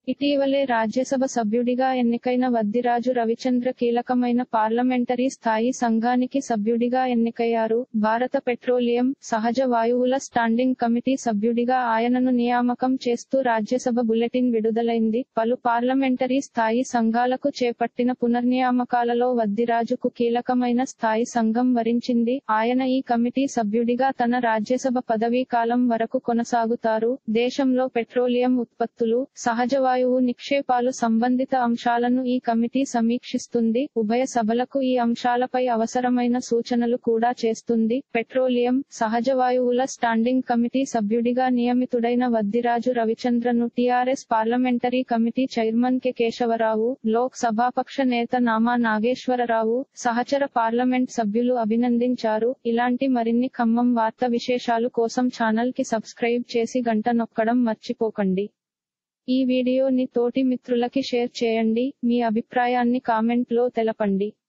ఇటీవలే రాజ్యసభ సభ్యుడిగా ఎన్నికైన వద్దిరాజు రవిచంద్ర కీలకమైన పార్లమెంటరీ స్థాయి సంఘానికి సభ్యుడిగా ఎన్నికయ్యారు భారత పెట్రోలియం సహజ వాయువుల స్టాండింగ్ కమిటీ సభ్యుడిగా ఆయనను నియామకం చేస్తూ రాజ్యసభ బులెటిన్ విడుదలైంది పలు పార్లమెంటరీ స్థాయి సంఘాలకు చేపట్టిన పునర్నియామకాలలో వద్దిరాజుకు కీలకమైన స్థాయి సంఘం వరించింది ఆయన ఈ కమిటీ సభ్యుడిగా తన రాజ్యసభ పదవీ కాలం వరకు కొనసాగుతారు దేశంలో పెట్రోలియం ఉత్పత్తులు సహజ వాయువు నిక్షేపాలు సంబంధిత అంశాలను ఈ కమిటీ సమీక్షిస్తుంది ఉభయ సభలకు ఈ అంశాలపై అవసరమైన సూచనలు కూడా చేస్తుంది పెట్రోలియం సహజ వాయువుల స్టాండింగ్ కమిటీ సభ్యుడిగా నియమితుడైన వద్దిరాజు రవిచంద్రను TRS parliamentary committee chairman K Keshava Rao Lok సభాపక్ష నేత నామా నాగేశ్వరరావు సహచర పార్లమెంట్ సభ్యులు అభినందించారు ఇలాంటి మరిన్ని ఖమ్మం వార్త విశేషాలు కోసం ఛానల్ కి సబ్స్క్రైబ్ చేసి గంట నొక్కడం మర్చిపోకండి ఈ వీడియోని తోటి మిత్రులకి షేర్ చేయండి మీ అభిప్రాయాన్ని కామెంట్ లో తెలపండి